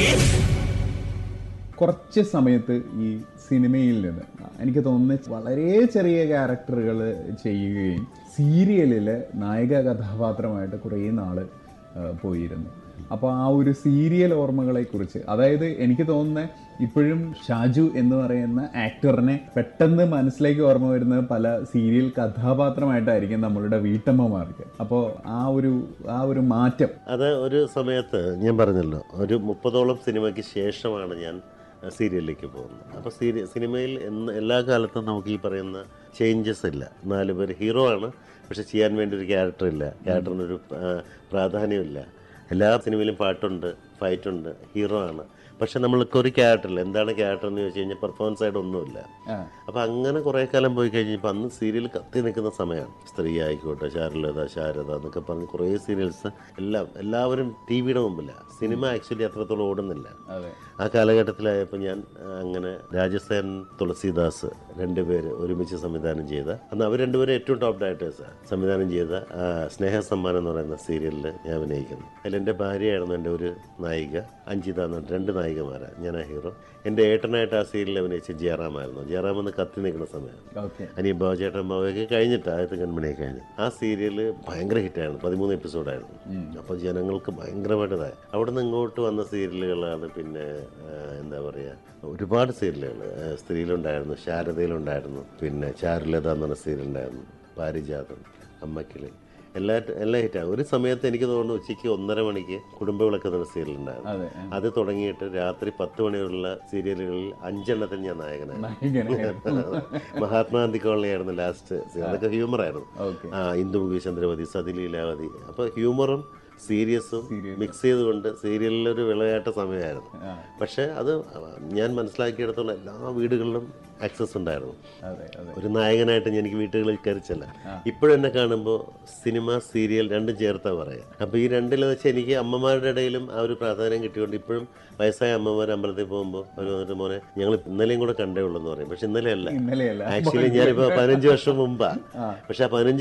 കുറച്ച് സമയത്ത് ഈ സിനിമയിൽ നിന്ന് എനിക്ക് തോന്നുന്നു വളരെ ചെറിയ ക്യാരക്ടറുകൾ ചെയ്യുകയും സീരിയലിൽ നായിക കഥാപാത്രമായിട്ട് കുറേ നാള് ആ, പോയിരുന്നു അപ്പോൾ ആ ഒരു സീരിയൽ ഓർമ്മകളെ കുറിച്ച് അതായത് എനിക്ക് തോന്നുന്നത് ഇപ്പോഴും ഷാജു എന്ന് പറയുന്ന ആക്ടറിനെ പെട്ടെന്ന് മനസ്സിലേക്ക് ഓർമ്മ വരുന്നത് പല സീരിയൽ കഥാപാത്രമായിട്ടായിരിക്കും നമ്മളുടെ വീട്ടമ്മമാർക്ക് അപ്പോൾ ആ ഒരു ആ ഒരു മാറ്റം അത് ഒരു സമയത്ത് ഞാൻ പറഞ്ഞല്ലോ ഒരു മുപ്പതോളം സിനിമയ്ക്ക് ശേഷമാണ് ഞാൻ സീരിയലിലേക്ക് പോകുന്നത് അപ്പോൾ സീരിയ സിനിമയിൽ എന്ന് എല്ലാ കാലത്തും നമുക്ക് ഈ പറയുന്ന ചേഞ്ചസ് ഇല്ല നാല് പേര് ഹീറോ ആണ് പക്ഷെ ചെയ്യാൻ വേണ്ടി ഒരു ക്യാരക്ടർ ഇല്ല ക്യാരക്ടറിനൊരു ആ, പ്രാധാന്യമില്ല എല്ലാ സിനിമയിലും പാട്ടുണ്ട് ഫൈറ്റുണ്ട് ഹീറോ ആണ് പക്ഷെ നമ്മൾക്ക് ഒരു ക്യാരക്ടറില്ല എന്താണ് ക്യാരക്ടർ എന്ന് ചോദിച്ചു കഴിഞ്ഞാൽ പെർഫോമൻസ് ആയിട്ട് ഒന്നുമില്ല ആ, അപ്പോൾ അങ്ങനെ കുറേ കാലം പോയി കഴിഞ്ഞപ്പോൾ അന്ന് സീരിയൽ കത്തി നിൽക്കുന്ന സമയമാണ് സ്ത്രീ ആയിക്കോട്ടെ ശാരലത ശാരദ എന്നൊക്കെ പറഞ്ഞ് കുറേ സീരിയൽസ് എല്ലാം എല്ലാവരും ടി വിയുടെ മുമ്പില്ല സിനിമ ആക്ച്വലി അത്രത്തോളം ഓടുന്നില്ല അതെ ആ കാലഘട്ടത്തിലായപ്പോൾ ഞാൻ ആ, അങ്ങനെ രാജസേൻ തുളസീദാസ് രണ്ടുപേര് ഒരുമിച്ച് സംവിധാനം ചെയ്ത അന്ന് അവർ രണ്ടുപേരും ഏറ്റവും ടോപ്പ് ഡയറക്ടേഴ്സ് സംവിധാനം ചെയ്ത ആ, സ്നേഹസമ്മാനം എന്ന് പറയുന്ന സീരിയലിൽ ഞാൻ അഭിനയിക്കുന്നു അതിൽ എൻ്റെ ഭാര്യയായിരുന്നു എൻ്റെ ഒരു നായിക അഞ്ജിത എന്ന് പറഞ്ഞ രണ്ട് നായികമാരാണ് ഞാൻ ആ ഹീറോ എൻ്റെ ഏട്ടനായിട്ട് ആ സീരിയലിൽ അഭിനയിച്ച ജയറാമായിരുന്നു ജയറാം എന്ന് കത്തി നിൽക്കുന്ന സമയം ഓക്കെ അനിയ ബാബുചേട്ടൻ ബാബയൊക്കെ കഴിഞ്ഞിട്ട് ആദ്യത്തെ കൺമണിയൊക്കെ കഴിഞ്ഞു ആ സീരിയൽ ഭയങ്കര ഹിറ്റായിരുന്നു പതിമൂന്ന് എപ്പിസോഡായിരുന്നു അപ്പോൾ ജനങ്ങൾക്ക് ഭയങ്കരമായിട്ട് ഇതായി അവിടെ നിന്ന് ഇങ്ങോട്ട് വന്ന സീരിയലുകളാണ് പിന്നെ ആ, എന്താ പറയുക ഒരുപാട് സീരിയലുകൾ സ്ത്രീയിലുണ്ടായിരുന്നു ശാരദയിലുണ്ടായിരുന്നു പിന്നെ ചാരുലത എന്ന് പറഞ്ഞ സീരിയൽ ഉണ്ടായിരുന്നു പാരിജാതം അമ്മക്കിളി എല്ലാ എല്ലാ ഹിറ്റാണ് ഒരു സമയത്ത് എനിക്ക് തോന്നുന്നു ഉച്ചയ്ക്ക് ഒന്നര മണിക്ക് കുടുംബ വിളക്ക് എന്ന സീരിയൽ ഉണ്ടായിരുന്നു അതെ അത് തുടങ്ങിയിട്ട് രാത്രി പത്ത് മണിയുള്ള സീരിയലുകളിൽ അഞ്ചെണ്ണത്തിൽ ഞാൻ നായകനായി നായകനായിരുന്നു മഹാത്മാഗാന്ധി കോളനി ആയിരുന്നു ലാസ്റ്റ് അതൊക്കെ ഹ്യൂമർ ആയിരുന്നു ഓക്കെ ആ ഇന്ദുമുഖി ചന്ദ്രവതി സതി ലീലാവതി അപ്പോൾ ഹ്യൂമറും സീരിയസും മിക്സ് ചെയ്തുകൊണ്ട് സീരിയലിലൊരു വിളയാട്ട സമയമായിരുന്നു ആ. പക്ഷേ അത് ഞാൻ മനസ്സിലാക്കിയെടുത്തോളം എല്ലാ വീടുകളിലും ആക്സസ് ഉണ്ടായിരുന്നു അതെ അതെ ഒരു നായകനായിട്ട് എനിക്ക് വീട്ടുകളിൽ കയറിച്ചല്ല ഇപ്പോഴെന്നെ കാണുമ്പോൾ സിനിമ സീരിയൽ രണ്ടും ചേർത്താ പറയാം അപ്പോൾ ഈ രണ്ടിലെന്ന് വെച്ചാൽ എനിക്ക് അമ്മമാരുടെ ഇടയിലും ആ ഒരു പ്രാധാന്യം കിട്ടിയോണ്ട് ഇപ്പോഴും വയസ്സായ അമ്മമാർ അമ്പലത്തിൽ പോകുമ്പോൾ അവർ വന്നിട്ട് മോനെ ഞങ്ങൾ ഇന്നലെയും കൂടെ കണ്ടേ ഉള്ളൂ എന്ന് പറയും പക്ഷെ ഇന്നലെ അല്ല ഇന്നലെയല്ല ആക്ച്വലി ഞാനിപ്പോൾ പതിനഞ്ച് വർഷം മുമ്പാ പക്ഷെ ആ പതിനഞ്ച്